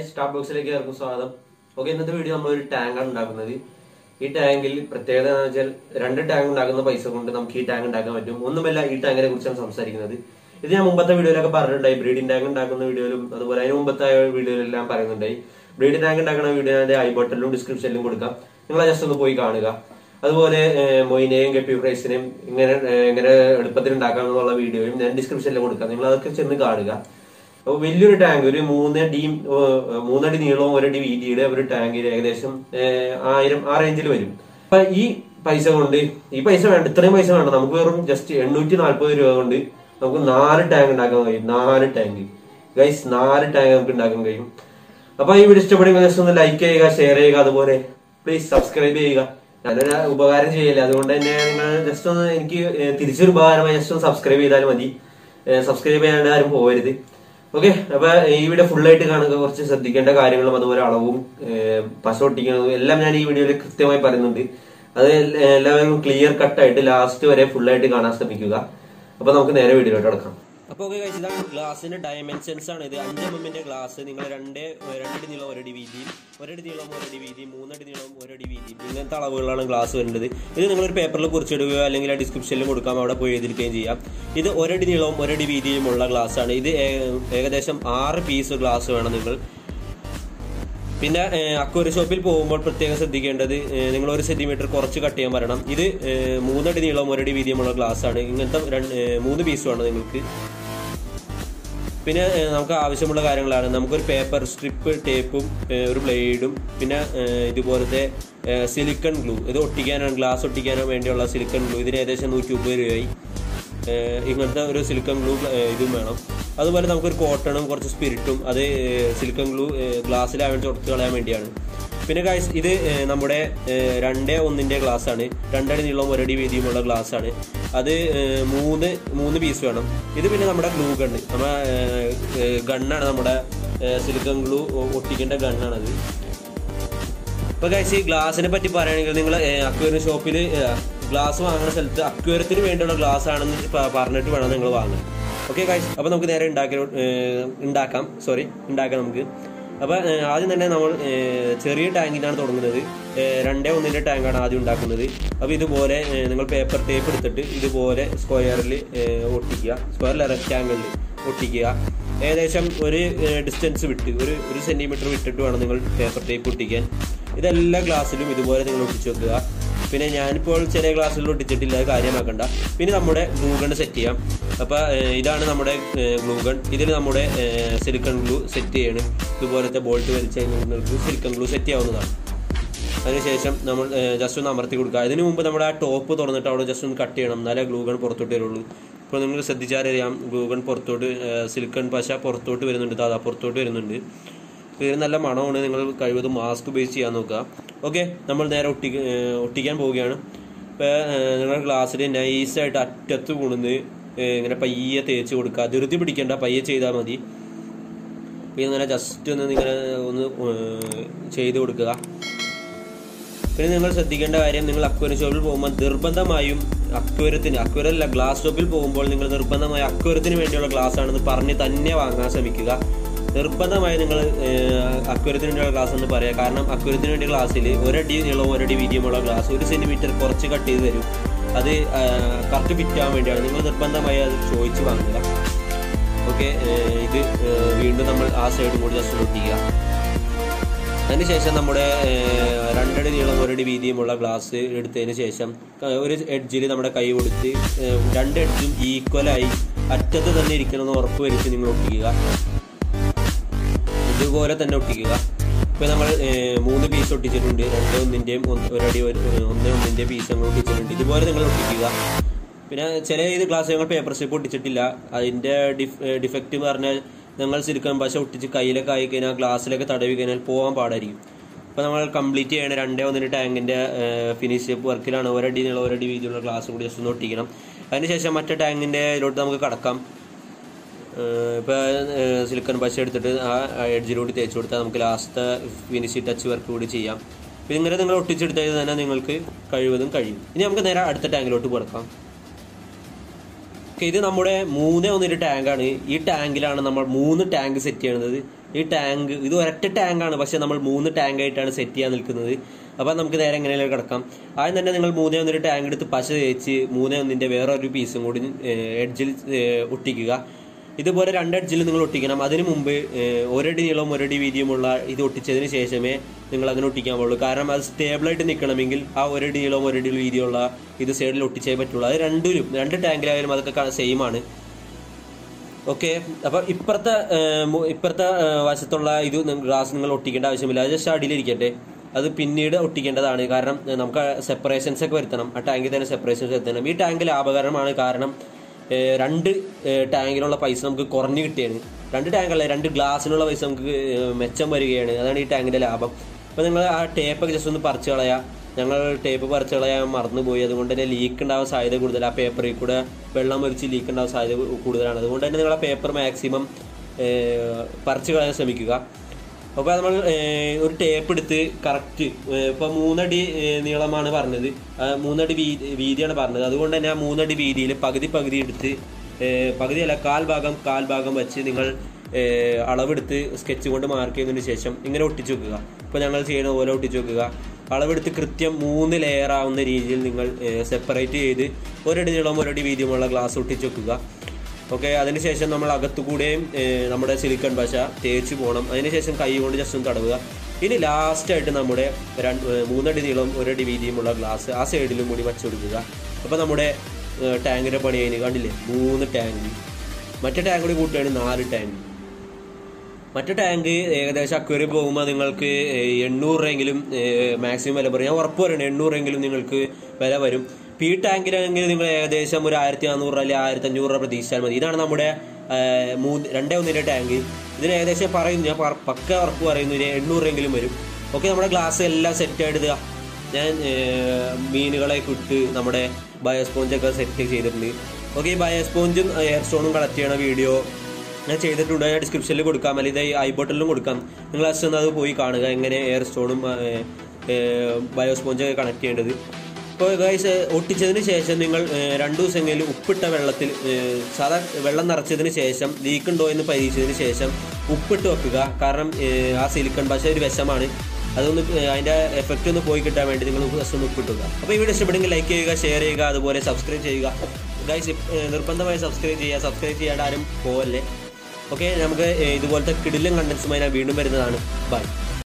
star ബോക്സിലേക്ക് ഏർക്കും സ്വാഗതം okay ഇന്നത്തെ വീഡിയോ നമ്മൾ ഒരു ടാങ്കാണ് ഉണ്ടാക്കുന്നത് ഈ ടാങ്കിൽ പ്രത്യേകത എന്ന് വെച്ചാൽ രണ്ട് ടാങ്ക് ഉണ്ടാക്കുന്ന പൈസ കൊണ്ട് നമുക്ക് ഈ ടാങ്ക് ഉണ്ടാക്കാൻ പറ്റും ഒന്നുമല്ല ഈ ടാങ്കിനെ കുറിച്ചാണ് സംസാരിക്കുന്നത് ഇത് ഞാൻ മുമ്പത്തെ വീഡിയോയിലൊക്കെ പറഞ്ഞിട്ടുണ്ടായി ബ്രീഡിംഗ് ടാങ്ക് ഉണ്ടാക്കുന്ന വീഡിയോയിലും അതുപോലെ അതിന് മുമ്പത്തെ വീഡിയോയിലെല്ലാം പറയുന്നുണ്ടായി ബ്രീഡിംഗ് ടാങ്ക് ഉണ്ടാക്കുന്ന വീഡിയോ ഞാൻ ഐ ബട്ടണിലും ഡിസ്ക്രിപ്ഷനിലും കൊടുക്കാം നിങ്ങൾ ജസ്റ്റ് ഒന്ന് പോയി കാണുക അതുപോലെ ഏഹ്, മൊയിനെയും ഗപ്പി പ്രൈസിനെയും ഇങ്ങനെ ഏഹ്, എങ്ങനെ എളുപ്പത്തിൽ ഉണ്ടാക്കാമെന്നുള്ള വീഡിയോയും ഞാൻ ഡിസ്ക്രിപ്ഷനിൽ കൊടുക്കാം നിങ്ങൾ അതൊക്കെ ചെന്ന് കാണുക അപ്പൊ വലിയൊരു ടാങ്ക് ഒരു മൂന്നടി ഏഹ്, മൂന്നടി നീളവും ഒരടി വീതിയുടെ ഒരു ടാങ്കിൽ ഏകദേശം ഏഹ്, ആയിരം ആ റേഞ്ചിൽ വരും അപ്പൊ ഈ പൈസ കൊണ്ട് ഈ പൈസ വേണ്ട ഇത്രയും പൈസ വേണ്ട നമുക്ക് വെറും ജസ്റ്റ് എണ്ണൂറ്റി നാല്പത് രൂപ കൊണ്ട് നമുക്ക് നാല് ടാങ്ക് ഉണ്ടാക്കാൻ കഴിയും നാല് ടാങ്ക് ഗൈസ് നാല് ടാങ്ക് നമുക്ക് ഉണ്ടാക്കാൻ കഴിയും അപ്പൊ ഈ വീഡിയോ ഇഷ്ടപ്പെടുമെങ്കിൽ ജസ്റ്റ് ഒന്ന് ലൈക്ക് ചെയ്യുക ഷെയർ ചെയ്യുക അതുപോലെ പ്ലീസ് സബ്സ്ക്രൈബ് ചെയ്യുക ഞാനൊരു ഉപകാരം ചെയ്യില്ല അതുകൊണ്ട് തന്നെ നിങ്ങൾ ജസ്റ്റ് ഒന്ന് എനിക്ക് ഏഹ്, തിരിച്ചൊരു ഉപകാരമായി ജസ്റ്റ് ഒന്ന് സബ്സ്ക്രൈബ് ചെയ്താൽ മതി സബ്സ്ക്രൈബ് ചെയ്യാണ്ട് ആരും പോകരുത് ഓക്കെ അപ്പൊ ഈ വീഡിയോ ഫുൾ ആയിട്ട് കാണുക കുറച്ച് ശ്രദ്ധിക്കേണ്ട കാര്യങ്ങളും അതുപോലെ അളവും ഏഹ്, പശ ഒട്ടിക്കുന്നതും എല്ലാം ഞാൻ ഈ വീഡിയോയിൽ കൃത്യമായി പറയുന്നുണ്ട് അത് എല്ലാ- എല്ലാവരും ക്ലിയർ കട്ടായിട്ട് ലാസ്റ്റ് വരെ ഫുൾ ആയിട്ട് കാണാൻ ശ്രമിക്കുക അപ്പൊ നമുക്ക് നേരെ വീഡിയോയിലോട്ട് കിടക്കാം അപ്പോൾ ഓക്കെ കഴിച്ച് ഇതാണ് ഗ്ലാസിന്റെ ഡയമെൻഷൻസ് ആണ് ഇത് അഞ്ച് എം എമ്മിന്റെ ഗ്ലാസ് നിങ്ങൾ രണ്ട് രണ്ടടി നീളം ഒരടി വീതിയും ഒരടി നീളം ഒരടി വീതിയും മൂന്നടി നീളം ഒരടി വീതിയും ഇങ്ങനത്തെ അളവുകളാണ് ഗ്ലാസ് വരുന്നത് ഇത് നിങ്ങളൊരു പേപ്പറിൽ കുറിച്ചിടുകയോ അല്ലെങ്കിൽ ആ ഡിസ്ക്രിപ്ഷനിൽ കൊടുക്കാം അവിടെ പോയി എഴുതിയിരിക്കുകയും ചെയ്യാം ഇത് ഒരടി നീളവും ഒരടി വീതിയുമുള്ള ഗ്ലാസ് ആണ് ഇത് ഏ- ഏകദേശം ആറ് പീസ് ഗ്ലാസ് വേണം നിങ്ങൾ പിന്നെ അക്വറി ഷോപ്പിൽ പോകുമ്പോൾ പ്രത്യേകം ശ്രദ്ധിക്കേണ്ടത് ഏഹ്, നിങ്ങൾ ഒരു സെന്റിമീറ്റർ കുറച്ച് കട്ട് ചെയ്യാൻ പറയണം ഇത് ഏഹ്, മൂന്നടി നീളം ഒരടി വീതിയുമുള്ള ഗ്ലാസ് ആണ് ഇങ്ങനത്തെ രണ്ട് ഏഹ്, മൂന്ന് പീസ് വേണം നിങ്ങൾക്ക് പിന്നെ ഏഹ്, നമുക്ക് ആവശ്യമുള്ള കാര്യങ്ങളാണ് നമുക്കൊരു പേപ്പർ സ്ട്രിപ്പ് ടേപ്പും ഏഹ്, ഒരു ബ്ലേഡും പിന്നെ ഏഹ്, ഇതുപോലത്തെ സിലിക്കൺ ഗ്ലൂ ഇത് ഒട്ടിക്കാനാണ് ഗ്ലാസ് ഒട്ടിക്കാനോ വേണ്ടിയുള്ള സിലിക്കൺ ഗ്ലൂ ഇതിന് ഏകദേശം നൂറ്റി മുപ്പത് രൂപയായി ഏഹ്, ഇങ്ങനത്തെ ഒരു സിലിക്കൺ ഗ്ലൂ ഇതും വേണം അതുപോലെ നമുക്കൊരു കോട്ടണും കുറച്ച് സ്പിരിറ്റും അത് സിലിക്കൺ ഗ്ലൂ ഗ്ലാസ്സിലാവേണ്ടി ഉറച്ചു കളയാൻ വേണ്ടിയാണ് പിന്നെ ഗൈസ് ഇത് ഏഹ്, നമ്മുടെ ഏഹ്, രണ്ടേ ഒന്നിന്റെ ഗ്ലാസ് ആണ് രണ്ടടി നീളവും ഒരടി വീതിയുമുള്ള ഗ്ലാസ് ആണ് അത് ഏഹ്, മൂന്ന് മൂന്ന് പീസ് വേണം ഇത് പിന്നെ നമ്മുടെ ഗ്ലൂ ഗണ്ണ് നമ്മുടെ ഗണ്ണാണ് നമ്മുടെ സിലിക്കൺ ഗ്ലൂ ഒട്ടിക്കേണ്ട ഗണ്ണാണത് ഇപ്പൊ ഗൈസ് ഈ ഗ്ലാസിനെ പറ്റി പറയുകയാണെങ്കിൽ നിങ്ങൾ അക്വേറിയം ഷോപ്പിൽ ഗ്ലാസ് വാങ്ങുന്ന സ്ഥലത്ത് അക്വേറിയത്തിന് വേണ്ടിയുള്ള ഗ്ലാസ് ആണെന്ന് പ- പറഞ്ഞിട്ട് വേണം നിങ്ങൾ വാങ്ങാൻ ഓക്കെ ഗൈസ് അപ്പൊ നമുക്ക് നേരെ ഉണ്ടാക്കി ഏഹ്, ഉണ്ടാക്കാം സോറി ഉണ്ടാക്കാം നമുക്ക് അപ്പൊ ഏഹ്, ആദ്യം തന്നെ നമ്മൾ ഏഹ്, ചെറിയ ടാങ്കിനാണ് തുടങ്ങുന്നത് ഏഹ്, രണ്ടേ ഒന്നിന്റെ ടാങ്കാണ് ആദ്യം ഉണ്ടാക്കുന്നത് അപ്പൊ ഇതുപോലെ ഏഹ്, നിങ്ങൾ പേപ്പർ ടേപ്പ് എടുത്തിട്ട് ഇതുപോലെ സ്ക്വയറിൽ ഒട്ടിക്കുക സ്ക്വയറിൽ റെക്റ്റാങ്കിളിൽ ഒട്ടിക്കുക ഏകദേശം ഒരു ഡിസ്റ്റൻസ് വിട്ട് ഒരു ഒരു സെന്റിമീറ്റർ വിട്ടിട്ട് വേണം നിങ്ങൾ പേപ്പർ ടേപ്പ് ഒട്ടിക്കാൻ ഇതെല്ലാ ഗ്ലാസ്സിലും ഇതുപോലെ നിങ്ങൾ ഒട്ടിച്ചു വെക്കുക പിന്നെ ഞാനിപ്പോൾ ചെറിയ ഗ്ലാസ്സിൽ ഒട്ടിച്ചിട്ടില്ല അത് കാര്യമാക്കണ്ട പിന്നെ നമ്മുടെ ഗ്ലൂഗൺ സെറ്റ് ചെയ്യാം അപ്പൊ ഏഹ്, ഇതാണ് നമ്മുടെ ഗ്ലൂഗൺ ഇതിൽ നമ്മുടെ സിലിക്കൺ ഗ്ലൂ സെറ്റ് ചെയ്യണം ഇതുപോലത്തെ ബോൾട്ട് വലിച്ച് കഴിഞ്ഞാൽ നിങ്ങൾക്ക് സിലിക്കൺ ഗ്ലൂ സെറ്റ് ചെയ്യാവുന്നതാണ് അതിനുശേഷം നമ്മൾ ജസ്റ്റ് ഒന്ന് അമർത്തി കൊടുക്കുക അതിനു മുമ്പ് നമ്മുടെ ആ ടോപ്പ് തുറന്നിട്ട് അവിടെ ജസ്റ്റ് ഒന്ന് കട്ട് ചെയ്യണം എന്നാലേ ഗ്ലൂഗൺ പുറത്തോട്ട് വരുള്ളൂ ഇപ്പോൾ നിങ്ങൾ ശ്രദ്ധിച്ചാലറിയാം ഗ്ലൂഗൺ പുറത്തോട്ട് സിലിക്കൺ പശ പുറത്തോട്ട് വരുന്നുണ്ട് അതാ പുറത്തോട്ട് വരുന്നുണ്ട് അപ്പോൾ ഇതിന് നല്ല മണമാണ് നിങ്ങൾ കഴിവതും മാസ്ക് ഉപയോഗിച്ച് ചെയ്യാൻ നോക്കുക ഓക്കെ നമ്മൾ നേരെ ഒട്ടി ഏഹ് ഒട്ടിക്കാൻ പോവുകയാണ് ഇപ്പോൾ നിങ്ങളുടെ ഗ്ലാസ്സിൽ നൈസായിട്ട് അറ്റത്ത് കൊണ്ടുവന്ന് ഏഹ് ഇങ്ങനെ പയ്യെ തേച്ച് കൊടുക്കുക ധൃതി പിടിക്കേണ്ട പയ്യെ ചെയ്താൽ മതി അപ്പോൾ ഇങ്ങനെ ജസ്റ്റ് ഒന്ന് ഇങ്ങനെ ഒന്ന് ഏഹ് ചെയ്ത് കൊടുക്കുക പിന്നെ നിങ്ങൾ ശ്രദ്ധിക്കേണ്ട കാര്യം നിങ്ങൾ അക്വേറിയം ഷോപ്പിൽ പോകുമ്പോൾ നിർബന്ധമായും അക്വേറിയത്തിന് അക്വേറിയം അല്ല ഗ്ലാസ് ഷോപ്പിൽ പോകുമ്പോൾ നിങ്ങൾ നിർബന്ധമായും അക്വേറിയത്തിന് വേണ്ടിയുള്ള ഗ്ലാസ് ആണെന്ന് പറഞ്ഞ് തന്നെ വാങ്ങാൻ ശ്രമിക്കുക നിർബന്ധമായി നിങ്ങൾ അക്വേറിയത്തിന് വേണ്ടിയുള്ള ഗ്ലാസ് എന്ന് പറയാം കാരണം അക്വേറിയത്തിന് വേണ്ടിയ ഗ്ലാസ്സിൽ ഒരടി നീളവും ഒരടി വീതിയുമുള്ള ഗ്ലാസ് ഒരു സെന്റിമീറ്റർ കുറച്ച് കട്ട് ചെയ്ത് തരും അത് കറക്റ്റ് ഫിറ്റ് ആവാൻ വേണ്ടിയാണ് നിങ്ങൾ നിർബന്ധമായി അത് ചോദിച്ച് വാങ്ങുക ഓക്കെ ഇത് ഏഹ്, വീണ്ടും നമ്മൾ ആ സൈഡും കൂടി ജസ്റ്റ് ഒട്ടിക്കുക അതിനുശേഷം നമ്മുടെ ഏഹ്, രണ്ടടി നീളം ഒരടി വീതിയുമുള്ള ഗ്ലാസ് എടുത്തതിന് ശേഷം ക- ഒരു എഡ്ജിൽ നമ്മുടെ കൈ കൊടുത്ത് ഏഹ്, രണ്ട് എഡ്ജും ഈക്വലായി അറ്റത്ത് തന്നെ ഇരിക്കണമെന്ന് ഉറപ്പ് വരുത്തി നിങ്ങൾ ഒട്ടിക്കുക ഇതുപോലെ തന്നെ ഒട്ടിക്കുക ഇപ്പൊ നമ്മൾ ഏഹ്, മൂന്ന് പീസ് ഒട്ടിച്ചിട്ടുണ്ട് രണ്ട് ഒന്നിന്റെയും ഒന്ന് ഒരടി ഒരു ഒന്ന് ഒന്നിന്റെ പീസ് നമ്മൾ ഒട്ടിച്ചിട്ടുണ്ട് ഇതുപോലെ നിങ്ങൾ ഒട്ടിക്കുക പിന്നെ ചില ഇത് ക്ലാസ് ഞങ്ങൾ പേപ്പർ സ്ലിപ്പ് ഒട്ടിച്ചിട്ടില്ല അതിന്റെ ഡിഫക്റ്റ് എന്ന് പറഞ്ഞാൽ ഞങ്ങൾ സിലിക്കൺ പശ ഒട്ടിച്ച് കയ്യിലൊക്കെ ആയി കഴിഞ്ഞാൽ ഗ്ലാസ്സിലൊക്കെ തടവി കഴിഞ്ഞാൽ പോകാൻ പാടായിരിക്കും അപ്പോൾ നമ്മൾ കംപ്ലീറ്റ് ചെയ്യണ രണ്ടേ ഒന്നിന് ടാങ്കിന്റെ ഫിനിഷ് വർക്കിലാണ് ഒരടി നീളം ഒരടി വീതിയുള്ള ഗ്ലാസ് കൂടി ജസ്റ്റ് ഒന്ന് ഒട്ടിക്കണം അതിനുശേഷം മറ്റേ ടാങ്കിന്റെ ഇതിലോട്ട് നമുക്ക് കടക്കാം ഇപ്പോൾ സിലിക്കൺ പശ എടുത്തിട്ട് ആ എഡ്ജിലൂടെ തേച്ച് കൊടുത്താൽ നമുക്ക് ലാസ്റ്റ് ഫിനിഷ് ടച്ച് വർക്ക് കൂടി ചെയ്യാം പിന്നെ ഇങ്ങനെ നിങ്ങൾ ഒട്ടിച്ചെടുത്താൽ തന്നെ നിങ്ങൾക്ക് കഴിവതും കഴിയും ഇനി നമുക്ക് നേരെ അടുത്ത ടാങ്കിലോട്ട് കൊടുക്കാം ഓക്കെ ഇത് നമ്മുടെ മൂന്ന് ഒന്നിന്റെ ടാങ്കാണ് ഈ ടാങ്കിലാണ് നമ്മൾ മൂന്ന് ടാങ്ക് സെറ്റ് ചെയ്യുന്നത് ഈ ടാങ്ക് ഇത് ഒരൊറ്റ ടാങ്കാണ് പക്ഷെ നമ്മൾ മൂന്ന് ടാങ്ക് ആയിട്ടാണ് സെറ്റ് ചെയ്യാൻ നിൽക്കുന്നത് അപ്പം നമുക്ക് നേരെ എങ്ങനെയാലും കിടക്കാം ആദ്യം തന്നെ നിങ്ങൾ മൂന്നേ ഒന്നൊരു ടാങ്ക് എടുത്ത് പശ തേച്ച് മൂന്നേ ഒന്നിന്റെ വേറൊരു പീസും കൂടി എഡ്ജിൽ ഒട്ടിക്കുക ഇതുപോലെ രണ്ട് എഡ്ജിൽ നിങ്ങൾ ഒട്ടിക്കണം അതിനു മുമ്പ് ഏഹ്, ഒരടി നീളവും ഒരടി വീതിയുമുള്ള ഇത് ഒട്ടിച്ചതിന് ശേഷമേ നിങ്ങൾ അങ്ങനെ ഒട്ടിക്കാൻ പാടുള്ളൂ കാരണം അത് സ്റ്റേബിളായിട്ട് നിൽക്കണമെങ്കിൽ ആ ഒരടി നീളവും ഒരടി വീതിയുള്ള ഇത് സൈഡിൽ ഒട്ടിച്ചേ പറ്റുള്ളൂ അത് രണ്ടിലും രണ്ട് ടാങ്കിലായാലും അതൊക്കെ സെയിം ആണ് ഓക്കെ അപ്പൊ ഇപ്പുറത്തെ ഏഹ്, മു- ഇപ്പുറത്തെ ഏഹ്, വശത്തുള്ള ഇത് ഗ്ലാസ് നിങ്ങൾ ഒട്ടിക്കേണ്ട ആവശ്യമില്ല അത് ജസ്റ്റ് അടിയിലിരിക്കട്ടെ അത് പിന്നീട് ഒട്ടിക്കേണ്ടതാണ് കാരണം ഏഹ്, നമുക്ക് സെപ്പറേഷൻസ് ഒക്കെ വരുത്തണം ആ ടാങ്കിൽ തന്നെ സെപ്പറേഷൻസ് വരുത്തണം ഈ ടാങ്ക് ലാഭകരമാണ് കാരണം ഏഹ്, രണ്ട് ഏഹ്, ടാങ്കിനുള്ള പൈസ നമുക്ക് കുറഞ്ഞു കിട്ടിയാണ് രണ്ട് ടാങ്കല്ല രണ്ട് ഗ്ലാസ്സിനുള്ള പൈസ നമുക്ക് ഏഹ്, മെച്ചം വരികയാണ് അതാണ് ഈ ടാങ്കിന്റെ ലാഭം അപ്പൊ നിങ്ങൾ ആ ടേപ്പൊക്കെ ജസ്റ്റ് ഒന്ന് പറിച്ചു കളയാ ഞങ്ങൾ ടേപ്പ് പറിച്ചു കളയാൻ മറന്നുപോയി അതുകൊണ്ട് തന്നെ ലീക്ക് ഉണ്ടാവാൻ സാധ്യത കൂടുതൽ ആ പേപ്പറിൽ കൂടെ വെള്ളം ഒലിച്ച് ലീക്ക് ഉണ്ടാവാൻ സാധ്യത കൂടുതലാണ് അതുകൊണ്ട് തന്നെ നിങ്ങൾ ആ പേപ്പർ മാക്സിമം പറിച്ചു കളയാൻ ശ്രമിക്കുക അപ്പോൾ നമ്മൾ ഏഹ്, ഒരു ടേപ്പ് എടുത്ത് കറക്റ്റ് ഇപ്പോൾ മൂന്നടി ഏഹ്, നീളമാണ് പറഞ്ഞത് ആ, മൂന്നടി വീ- വീതിയാണ് പറഞ്ഞത് അതുകൊണ്ട് തന്നെ ആ മൂന്നടി വീതിയിൽ പകുതി പകുതി എടുത്ത് ഏഹ്, പകുതിയല്ല കാൽ ഭാഗം കാൽ ഭാഗം വെച്ച് നിങ്ങൾ ഏഹ്, അളവെടുത്ത് സ്കെച്ച് കൊണ്ട് മാർക്ക് ചെയ്തതിന് ശേഷം ഇങ്ങനെ ഒട്ടിച്ചു വെക്കുക ഇപ്പോൾ ഞങ്ങൾ ചെയ്യുന്ന പോലെ ഒട്ടിച്ചു വെക്കുക അളവെടുത്ത് കൃത്യം മൂന്ന് ലെയർ ആവുന്ന രീതിയിൽ നിങ്ങൾ സെപ്പറേറ്റ് ചെയ്ത് ഒരടി നീളം ഒരടി വീതിയുമുള്ള ഗ്ലാസ് ഒട്ടിച്ചു വെക്കുക ഓക്കെ അതിനുശേഷം നമ്മൾ അകത്തുകൂടെയും ഏഹ്, നമ്മുടെ സിലിക്കൺ പശ തേച്ച് പോകണം അതിനുശേഷം കൈ കൊണ്ട് ജസ്റ്റ് ഒന്ന് തടവുക ഇനി ലാസ്റ്റായിട്ട് നമ്മുടെ രണ്ട് ഏഹ്, മൂന്നടി നീളം ഒരടി വീതിയുമുള്ള ഗ്ലാസ് ആ സൈഡിലും കൂടി വച്ചു കൊടുക്കുക അപ്പോൾ നമ്മുടെ ഏഹ്, ടാങ്കിന്റെ പണി കഴിഞ്ഞ് കണ്ടില്ലേ മൂന്ന് ടാങ്ക് മറ്റേ ടാങ്ക് കൂടി കൂട്ടുകയാണ് നാല് ടാങ്ക് മറ്റു ടാങ്ക് ഏകദേശം അക്വറി പോകുമ്പോൾ നിങ്ങൾക്ക് ഏഹ്, എണ്ണൂറ് രൂപയെങ്കിലും മാക്സിമം വില പറയും ഞാൻ ഉറപ്പ് പറയണം എണ്ണൂറ് എങ്കിലും നിങ്ങൾക്ക് വില വരും ഇപ്പം ഈ ടാങ്കിലാണെങ്കിൽ നിങ്ങൾ ഏകദേശം ഒരു ആയിരത്തി നാനൂറ് അല്ലെങ്കിൽ ആയിരത്തി അഞ്ഞൂറ് രൂപ പ്രതീക്ഷിച്ചാൽ മതി ഇതാണ് നമ്മുടെ ഏഹ്, മൂന്ന് രണ്ടേ ഒന്നിൻ്റെ ടാങ്ക് ഇതിന് ഏകദേശം പറയുന്നു ഞാൻ പ- പക്ക ഉറപ്പ് പറയുന്നു ഇതിന് എണ്ണൂറ് എങ്കിലും വരും ഓക്കെ നമ്മുടെ ഗ്ലാസ് എല്ലാം സെറ്റ് ആയിട്ട് ഇതാ ഞാൻ ഏഹ്, മീനുകളെ ഇട്ട് നമ്മുടെ ബയോസ്പോഞ്ചൊക്കെ സെറ്റ് ചെയ്തിട്ടുണ്ട് ഓക്കെ ഈ ബയോസ്പോഞ്ചും എയർ സ്റ്റോണും കളക്ട് ചെയ്യണ വീഡിയോ ഞാൻ ചെയ്തിട്ടുണ്ട് ഞാൻ ഡിസ്ക്രിപ്ഷനിൽ കൊടുക്കാം അല്ലെങ്കിൽ ഈ ഐ ബോട്ടിലും കൊടുക്കാം നിങ്ങൾ ജസ്റ്റ് ഒന്ന് അത് പോയി കാണുക എങ്ങനെ എയർ സ്റ്റോണും ബയോസ്പോഞ്ചൊക്കെ കണക്ട് ചെയ്യേണ്ടത് ഇപ്പോൾ ഗൈസ് ഒട്ടിച്ചതിന് ശേഷം നിങ്ങൾ ഏഹ്, രണ്ടു ദിവസമെങ്കിലും ഉപ്പിട്ട വെള്ളത്തിൽ ഏഹ്, സാധാ വെള്ളം നിറച്ചതിന് ശേഷം ലീക്ക് ഉണ്ടോ എന്ന് പരീക്ഷിച്ചതിന് ശേഷം ഉപ്പിട്ട് വെക്കുക കാരണം ഏഹ്, ആ സിലിക്കൺ പശ ഒരു വിഷമാണ് അതൊന്ന് ഏഹ്, അതിന്റെ എഫക്റ്റ് ഒന്ന് പോയി കിട്ടാൻ വേണ്ടി നിങ്ങൾ ജസ്റ്റ് ഒന്ന് ഉപ്പിട്ട് വെക്കുക അപ്പോൾ ഈ വീഡിയോ ഇഷ്ടപ്പെടുമെങ്കിൽ ലൈക്ക് ചെയ്യുക ഷെയർ ചെയ്യുക അതുപോലെ സബ്സ്ക്രൈബ് ചെയ്യുക ഗൈസ് നിർബന്ധമായി സബ്സ്ക്രൈബ് ചെയ്യുക സബ്സ്ക്രൈബ് ചെയ്യാണ്ട് ആരും പോവല്ലേ ഓക്കെ നമുക്ക് ഏഹ്, ഇതുപോലത്തെ കിടിലും കണ്ടൻസുമായി ഞാൻ വീണ്ടും വരുന്നതാണ് ബൈ